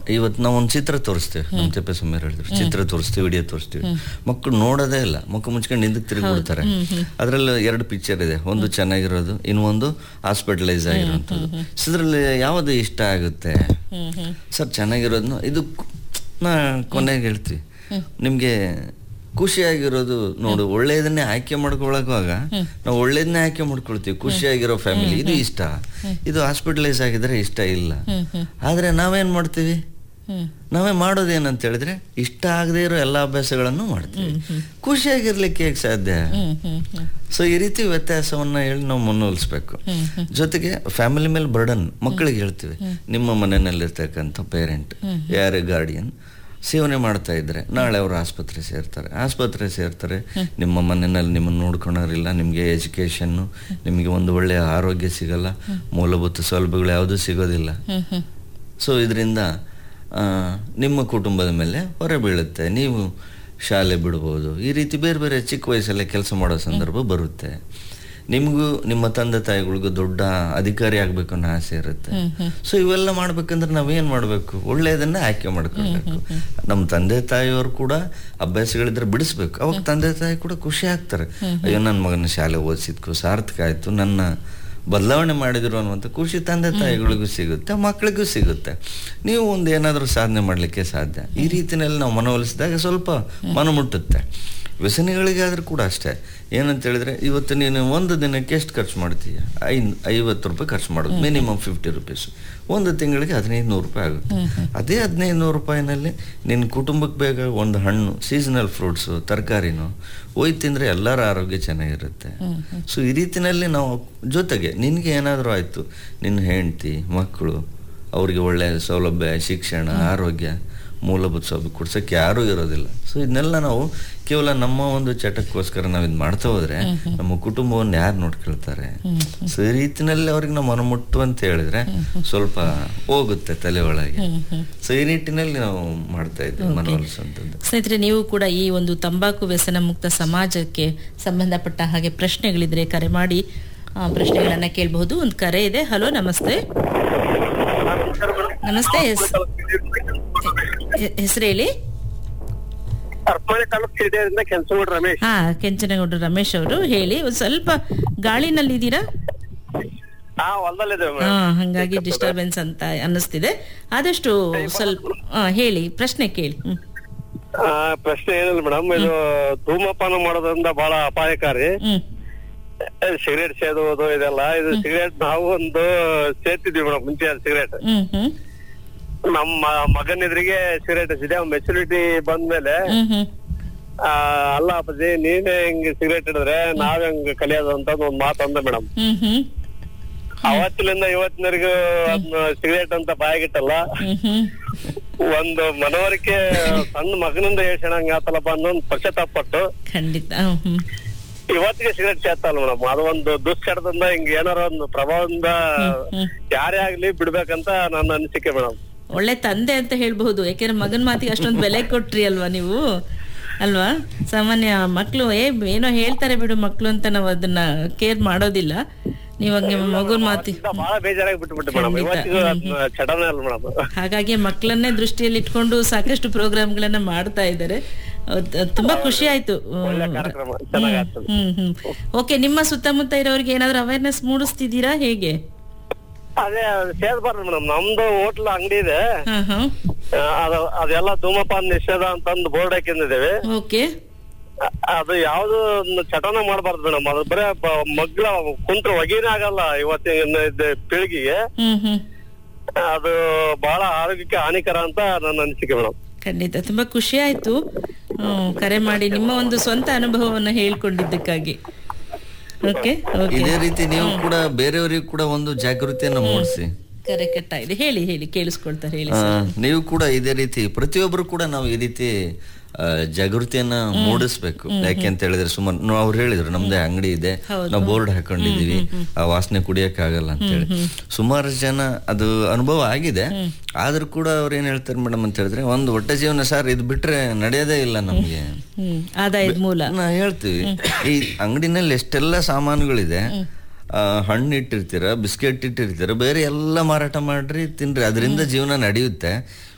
ಇವತ್ತು ನಾವು ಒಂದು ಚಿತ್ರ ತೋರಿಸ್ತೇವೆ ನಮ್ಮ ತೆಪ್ಪೆ ಸುಮ್ಮನೆ ಹೇಳಿದ್ರು ಚಿತ್ರ ತೋರಿಸ್ತೀವಿ ವಿಡಿಯೋ ತೋರಿಸ್ತೀವಿ ಮಕ್ಕಳು ನೋಡೋದೇ ಇಲ್ಲ ಮುಖ ಮುಚ್ಕೊಂಡು ಹಿಂದಕ್ಕೆ ತಿರುಗಿ ಬಿಡ್ತಾರೆ ಅದರಲ್ಲಿ ಎರಡು ಪಿಕ್ಚರ್ ಇದೆ ಒಂದು ಚೆನ್ನಾಗಿರೋದು ಇನ್ನೊಂದು ಹಾಸ್ಪಿಟಲೈಸ್ ಆಗಿರೋಂಥದ್ದು ಸೊ ಇದ್ರಲ್ಲಿ ಯಾವುದು ಇಷ್ಟ ಆಗುತ್ತೆ ಹ್ಮ್ ಹ್ಮ್ ಸರ್ ಚೆನ್ನಾಗಿರೋದನ್ನ ಇದು ಕು- ನಾ ಕೊನೆಗೆ ಹೇಳ್ತೀವಿ ನಿಮಗೆ ಖುಷಿಯಾಗಿರೋದು ನೋಡು ಒಳ್ಳೆಯದನ್ನೇ ಆಯ್ಕೆ ಮಾಡ್ಕೊಳ್ಳೋವಾಗ ನಾವು ಒಳ್ಳೇದನ್ನೇ ಆಯ್ಕೆ ಮಾಡ್ಕೊಳ್ತೀವಿ ಖುಷಿಯಾಗಿರೋ ಫ್ಯಾಮಿಲಿ ಇದು ಇಷ್ಟ ಇದು ಹಾಸ್ಪಿಟಲೈಸ್ ಆಗಿದ್ರೆ ಇಷ್ಟ ಇಲ್ಲ ಹ್ಮ್ ಹ್ಮ್ ಆದ್ರೆ ನಾವೇನ್ ಮಾಡ್ತೀವಿ ಹ್ಮ್ ನಾವೇ ಮಾಡೋದೇನಂತ ಹೇಳಿದ್ರೆ ಇಷ್ಟ ಆಗದೆ ಇರೋ ಎಲ್ಲ ಅಭ್ಯಾಸಗಳನ್ನು ಮಾಡ್ತೀವಿ ಖುಷಿಯಾಗಿರ್ಲಿಕ್ಕೆ ಹೇಗೆ ಸಾಧ್ಯ ಹ್ಮ್ ಹ್ಮ್ ಹ್ಮ್ ಸೊ ಈ ರೀತಿ ವ್ಯತ್ಯಾಸವನ್ನ ಹೇಳಿ ನಾವು ಮುನ್ನೋಲಿಸ್ಬೇಕು ಜೊತೆಗೆ ಫ್ಯಾಮಿಲಿ ಮೇಲೆ ಬರ್ಡನ್ ಮಕ್ಕಳಿಗೆ ಹೇಳ್ತೀವಿ ನಿಮ್ಮ ಮನೆಯಲ್ಲಿರ್ತಕ್ಕಂಥ ಪೇರೆಂಟ್ ಯಾರೇ ಗಾರ್ಡಿಯನ್ ಸೇವನೆ ಮಾಡ್ತಾ ಇದ್ರೆ ನಾಳೆ ಅವರು ಆಸ್ಪತ್ರೆ ಸೇರ್ತಾರೆ ಆಸ್ಪತ್ರೆ ಸೇರ್ತಾರೆ ನಿಮ್ಮ ಮನೆಯಲ್ಲಿ ನಿಮ್ಮನ್ನು ನೋಡ್ಕೊಳೋರಿಲ್ಲ ನಿಮಗೆ ಎಜುಕೇಶನ್ನು ನಿಮಗೆ ಒಂದು ಒಳ್ಳೆಯ ಆರೋಗ್ಯ ಸಿಗಲ್ಲ ಮೂಲಭೂತ ಸೌಲಭ್ಯಗಳು ಯಾವುದೂ ಸಿಗೋದಿಲ್ಲ ಹ್ಮ್ ಹ್ಮ್ ಸೊ ಇದರಿಂದ ನಿಮ್ಮ ಕುಟುಂಬದ ಮೇಲೆ ಹೊರೆ ಬೀಳುತ್ತೆ ನೀವು ಶಾಲೆ ಬಿಡ್ಬೋದು ಈ ರೀತಿ ಬೇರೆ ಬೇರೆ ಚಿಕ್ಕ ವಯಸ್ಸಲ್ಲೇ ಕೆಲಸ ಮಾಡೋ ಸಂದರ್ಭ ಬರುತ್ತೆ ನಿಮಗೂ ನಿಮ್ಮ ತಂದೆ ತಾಯಿಗಳಿಗೂ ದೊಡ್ಡ ಅಧಿಕಾರಿ ಆಗ್ಬೇಕು ಅನ್ನೋ ಆಸೆ ಇರುತ್ತೆ ಸೊ ಇವೆಲ್ಲ ಮಾಡ್ಬೇಕಂದ್ರೆ ನಾವೇನ್ ಮಾಡ್ಬೇಕು ಒಳ್ಳೆಯದನ್ನ ಆಯ್ಕೆ ಮಾಡ್ಕೊಳ್ಬೇಕು ನಮ್ಮ ತಂದೆ ತಾಯಿಯವರು ಕೂಡ ಅಭ್ಯಾಸಗಳಿದ್ರೆ ಬಿಡಿಸ್ಬೇಕು ಅವಾಗ ತಂದೆ ತಾಯಿ ಕೂಡ ಖುಷಿ ಆಗ್ತಾರೆ ಅಯ್ಯೋ ನನ್ನ ಮಗನ ಶಾಲೆ ಓದಿಸಿದ್ಕು ಸಾರ್ಥಕ ಆಯ್ತು ನನ್ನ ಬದಲಾವಣೆ ಮಾಡಿದ್ರು ಅನ್ನುವಂಥ ಖುಷಿ ತಂದೆ ತಾಯಿಗಳಿಗೂ ಸಿಗುತ್ತೆ ಮಕ್ಕಳಿಗೂ ಸಿಗುತ್ತೆ ನೀವು ಒಂದು ಏನಾದರೂ ಸಾಧನೆ ಮಾಡಲಿಕ್ಕೆ ಸಾಧ್ಯ ಈ ರೀತಿಯಲ್ಲಿ ನಾವು ಮನವೊಲಿಸಿದಾಗ ಸ್ವಲ್ಪ ಮನ ಮುಟ್ಟುತ್ತೆ ವ್ಯಸನಿಗಳಿಗಾದ್ರೂ ಕೂಡ ಅಷ್ಟೇ ಏನಂತ ಹೇಳಿದ್ರೆ ಇವತ್ತು ನೀನು ಒಂದು ದಿನಕ್ಕೆ ಎಷ್ಟು ಖರ್ಚು ಮಾಡ್ತೀಯ ಐ ಐವತ್ತು ರೂಪಾಯಿ ಖರ್ಚು ಮಾಡೋದು ಮಿನಿಮಮ್ ಫಿಫ್ಟಿ ರುಪೀಸ್ ಒಂದು ತಿಂಗಳಿಗೆ ಹದಿನೈದು ನೂರು ರೂಪಾಯಿ ಆಗುತ್ತೆ ಅದೇ ಹದಿನೈದು ನೂರು ರೂಪಾಯಿನಲ್ಲಿ ನಿನ್ನ ಕುಟುಂಬಕ್ಕೆ ಬೇಗ ಒಂದು ಹಣ್ಣು ಸೀಸನಲ್ ಫ್ರೂಟ್ಸು ತರಕಾರಿನೂ ಒಯ್ದು ತಿಂದರೆ ಎಲ್ಲರ ಆರೋಗ್ಯ ಚೆನ್ನಾಗಿರುತ್ತೆ ಸೊ ಈ ರೀತಿನಲ್ಲಿ ನಾವು ಜೊತೆಗೆ ನಿನಗೆ ಏನಾದರೂ ಆಯಿತು ನಿನ್ನ ಹೆಂಡತಿ ಮಕ್ಕಳು ಅವರಿಗೆ ಒಳ್ಳೆಯ ಸೌಲಭ್ಯ ಶಿಕ್ಷಣ ಆರೋಗ್ಯ ಮೂಲಭೂತ ಸೌಲಭ್ಯ ಕೊಡ್ಸೋಕ್ಕೆ ಯಾರೂ ಇರೋದಿಲ್ಲ ಸೊ ಇದನ್ನೆಲ್ಲ ನಾವು ಕೇವಲ ನಮ್ಮ ಒಂದು ಚಟಕ್ಕೋಸ್ಕರ ನಾವು ಇದು ಮಾಡ್ತಾ ಹೋದ್ರೆ ನಮ್ಮ ಕುಟುಂಬವನ್ನು ಯಾರು ನೋಡ್ಕೊಳ್ತಾರೆ ಸೊ ಈ ರೀತಿನಲ್ಲಿ ಅವ್ರಿಗೆ ನಾವು ಮನಮುಟ್ಟು ಅಂತ ಹೇಳಿದ್ರೆ ಸ್ವಲ್ಪ ಹೋಗುತ್ತೆ ತಲೆ ಒಳಗೆ ಸೊ ಈ ನಿಟ್ಟಿನಲ್ಲಿ ನಾವು ಮಾಡ್ತಾ ಇದ್ದೀವಿ ಮನವೊಲಿಸುವಂಥದ್ದು ಸ್ನೇಹಿತರೆ ನೀವು ಕೂಡ ಈ ಒಂದು ತಂಬಾಕು ವ್ಯಸನ ಮುಕ್ತ ಸಮಾಜಕ್ಕೆ ಸಂಬಂಧಪಟ್ಟ ಹಾಗೆ ಪ್ರಶ್ನೆಗಳಿದ್ರೆ ಕರೆ ಮಾಡಿ ಆ, ಪ್ರಶ್ನೆಗಳನ್ನ ಕೇಳಬಹುದು ಒಂದು ಕರೆ ಇದೆ ಹಲೋ ನಮಸ್ತೆ ನಮಸ್ತೆ ಹೆಸ್- ಹೆ- ಹೆಸರು ಹೇಳಿ ಅರ್ಪಣೆ ತಾಲೂಕು ಸಿಟಿಯಿಂದ ಕೆಲಸ ರಮೇಶ್ ಹಾ ಕೆಂಚನಗೌಡರು ರಮೇಶ್ ಅವರು ಹೇಳಿ ಒಂದ್ ಸ್ವಲ್ಪ ಗಾಳಿನಲ್ಲಿ ಇದ್ದೀರಾ ಹಾ ಹೊಲದಲ್ಲಿದ್ದೇವೆ ಹಾ ಹಂಗಾಗಿ ಡಿಸ್ಟರ್ಬೆನ್ಸ್ ಅಂತ ಅನ್ನಿಸ್ತಿದೆ ಆದಷ್ಟು ಸ್ವಲ್ಪ ಹಾ ಹೇಳಿ ಪ್ರಶ್ನೆ ಕೇಳಿ ಹ್ಮ್ ಆ, ಪ್ರಶ್ನೆ ಏನಿಲ್ಲ ಮೇಡಮ್ ಇದು ಧೂಮಪಾನ ಮಾಡೋದ್ರಿಂದ ಬಹಳ ಅಪಾಯಕಾರಿ ಹ್ಮ್ ಸಿಗರೇಟ್ ಸೇದುವುದು ಇದೆಲ್ಲ ಇದು ಸಿಗರೇಟ್ ನಾವು ಒಂದು ಸೇರ್ತಿದ್ವಿ ಮೇಡಮ್ ಮುಂಚೆ ಸಿಗರೇಟ್ ಹ್ಮ್ ಹ್ಮ್ ನಮ್ಮ ಮಗನ ಎದುರಿಗೆ ಸಿಗರೇಟ್ ಹಚ್ಚಿದೆ ಮೆಚುರಿಟಿ ಬಂದ್ಮೇಲೆ ಹ್ಮ್ ಹ್ಮ್ ಆ, ಅಲ್ಲ ಅಪ್ಪಾಜಿ ನೀನೇ ಹಿಂಗ್ ಸಿಗರೇಟ್ ಹಿಡಿದ್ರೆ ನಾವ್ ಹೆಂಗ್ ಕಲಿಯೋದು ಅಂತ ಒಂದ್ ಮಾತು ಅಂದ ಮೇಡಮ್ ಹ್ಮ್ ಹ್ಮ್ ಅವತ್ತಿನಿಂದ ಇವತ್ತಿನವರೆಗೂ ಅದ್ನ ಸಿಗರೇಟ್ ಅಂತ ಬಾಯಾಗಿಟ್ಟಲ್ಲ ಹ್ಮ್ ಹ್ಮ್ ಒಂದು ಮನವರಿಕೆ ಸಣ್ಣ ಮಗನಿಂದ ಹೇಳ್ಸಣಂಗ ಆತಲ್ಲಪ್ಪ ಅನ್ನೋ ಒಂದು ಪಶ್ಚಾತ್ತಾಪ ಪಟ್ಟು ಖಂಡಿತ ಹ್ಮ್ ಹ್ಮ್ ಇವತ್ತಿಗೆ ಸಿಗರೇಟ್ ಸೇರ್ತಲ್ಲ ಮೇಡಮ್ ಅದು ಒಂದು ದುಶ್ಚಟದಿಂದ ಹಿಂಗ್ ಏನಾರ ಒಂದು ಪ್ರಭಾವದಿಂದ ಹ್ಮ್. ಯಾರೇ ಆಗ್ಲಿ ಬಿಡ್ಬೇಕಂತ ನನ್ನ ಅನಿಸಿಕೆ ಮೇಡಮ್ ಒಳ್ಳೆ ತಂದೆ ಅಂತ ಹೇಳ್ಬಹುದು ಯಾಕೆಂದ್ರೆ ಮಗನ್ ಮಾತಿಗೆ ಅಷ್ಟೊಂದು ಬೆಲೆ ಕೊಟ್ರಿ ಅಲ್ವಾ ನೀವು ಅಲ್ವಾ ಸಾಮಾನ್ಯ ಮಕ್ಕಳು ಏ ಏನೋ ಹೇಳ್ತಾರೆ ಬಿಡು ಮಕ್ಕಳು ಅಂತ ನಾವು ಅದನ್ನ ಕೇರ್ ಮಾಡೋದಿಲ್ಲ ನೀವು ಹಂಗೆ ಮಗುನ್ ಮಾತಿ ಬಹಳ ಬೇಜಾರಾಗಿ ಬಿಟ್ಬಿಟ್ಟು ಮೇಡಮ್ ಖಂಡಿತ. ಇವತ್ತಿಗೂ ಅದ್ನ ಚಟನೇ ಅಲ್ಲ ಮೇಡಮ್ ಹಾಗಾಗಿ ಮಕ್ಕಳನ್ನೇ ದೃಷ್ಟಿಯಲ್ಲಿ ಇಟ್ಕೊಂಡು ಸಾಕಷ್ಟು ಪ್ರೋಗ್ರಾಮ್ಗಳನ್ನ ಮಾಡ್ತಾ ಇದ್ದಾರೆ ಅದ್- ಅದ್ ತುಂಬಾ ಖುಷಿ ಆಯ್ತು ಒಳ್ಳೆ ಕಾರ್ಯಕ್ರಮ ಚೆನ್ನಾಗಾಗ್ತದೆ ಹ್ಮ್ ಹ್ಮ್ ಓಕೆ ನಿಮ್ಮ ಸುತ್ತಮುತ್ತ ಇರೋರಿಗೆ ಏನಾದ್ರು ಅವೇರ್ನೆಸ್ ಮೂಡಿಸ್ತಿದ್ದೀರಾ ಹೇಗೆ ಅದೇ ಸೇರ್ಬಾರ್ದು ಮೇಡಮ್ ನಮ್ದು ಹೋಟ್ಲ್ ಅಂಗಡಿ ಇದೆ ಹಾ ಹಾ ಆ, ಅದು ಅದೆಲ್ಲ ಧೂಮಪಾನ ನಿಷೇಧ ಅಂತಂದು ಬೋರ್ಡ್ ಹಾಕಿದ್ದೇವೆ ಓಕೆ ಅ- ಅದು ಯಾವ್ದು ಒಂದು ಚಟನ ಮಾಡಬಾರ್ದು ಮೇಡಮ್ ಅದು ಬರೇ ಬ- ಮಗ್ಳ ಕುಂತ್ರ ಹೊಗೆನೇ ಆಗಲ್ಲ ಇವತ್ತಿನ ಇದ್ ಪೀಳಿಗೆಗೆ ಹ್ಮ್ ಹ್ಮ್ ಅದು ಬಹಳ ಆರೋಗ್ಯಕ್ಕೆ ಹಾನಿಕರ ಅಂತ ನನ್ನ ಅನಿಸಿಕೆ ಮೇಡಮ್ ಖಂಡಿತ ತುಂಬಾ ಖುಷಿ ಆಯ್ತು ಹ್ಮ್, ಕರೆ ಮಾಡಿ ನಿಮ್ಮ ಒಂದು ಸ್ವಂತ ಅನುಭವವನ್ನು ಹೇಳ್ಕೊಂಡಿದ್ದಕ್ಕಾಗಿ ಓಕೆ ಓಕೆ ಇದೇ ರೀತಿ ನೀವು ಕೂಡ ಬೇರೆಯವರಿಗೂ ಕೂಡ ಒಂದು ಜಾಗೃತಿಯನ್ನು ಮೂಡಿಸಿ ಕರೆ ಕಟ್ಟಾಗಿದೆ ಹೇಳಿ ಹೇಳಿ ಕೇಳಿಸ್ಕೊಳ್ತಾರೆ ಹೇಳಿ ಆ, ನೀವು ಕೂಡ ಇದೇ ರೀತಿ ಪ್ರತಿಯೊಬ್ಬರು ಕೂಡ ನಾವು ಈ ರೀತಿ ಆ, ಜಾಗೃತಿಯನ್ನ ಮೂಡಿಸ್ಬೇಕು ಯಾಕೆ ಅಂತ ಹೇಳಿದ್ರೆ ಸುಮಾರು ನಾವು ಅವ್ರು ಹೇಳಿದ್ರು ನಮ್ದೇ ಅಂಗಡಿ ಇದೆ ನಾವು ಬೋರ್ಡ್ ಹಾಕೊಂಡಿದೀವಿ ಆ ವಾಸನೆ ಕುಡಿಯಕ್ ಆಗಲ್ಲ ಅಂತ ಹೇಳಿ ಸುಮಾರು ಜನ ಅದು ಅನುಭವ ಆಗಿದೆ ಆದ್ರೂ ಕೂಡ ಅವ್ರು ಏನ್ ಹೇಳ್ತಾರೆ ಮೇಡಮ್ ಅಂತ ಹೇಳಿದ್ರೆ ಒಂದು ಹೊಟ್ಟೆ ಜೀವನ ಸರ್ ಇದು ಬಿಟ್ರೆ ನಡೆಯೋದೇ ಇಲ್ಲ ನಮ್ಗೆ ಹ್ಮ್ ಆದಾಯದ ಮೂಲ ನಾ ಹೇಳ್ತೀವಿ ಈ ಅಂಗಡಿನಲ್ಲಿ ಎಷ್ಟೆಲ್ಲ ಸಾಮಾನುಗಳಿದೆ ಆ, ಹಣ್ಣು ಇಟ್ಟಿರ್ತೀರ ಬಿಸ್ಕೆಟ್ ಇಟ್ಟಿರ್ತೀರ ಬೇರೆ ಎಲ್ಲ ಮಾರಾಟ ಮಾಡ್ರಿ ತಿನ್ರಿ ಅದರಿಂದ ಜೀವನ ನಡೆಯುತ್ತೆ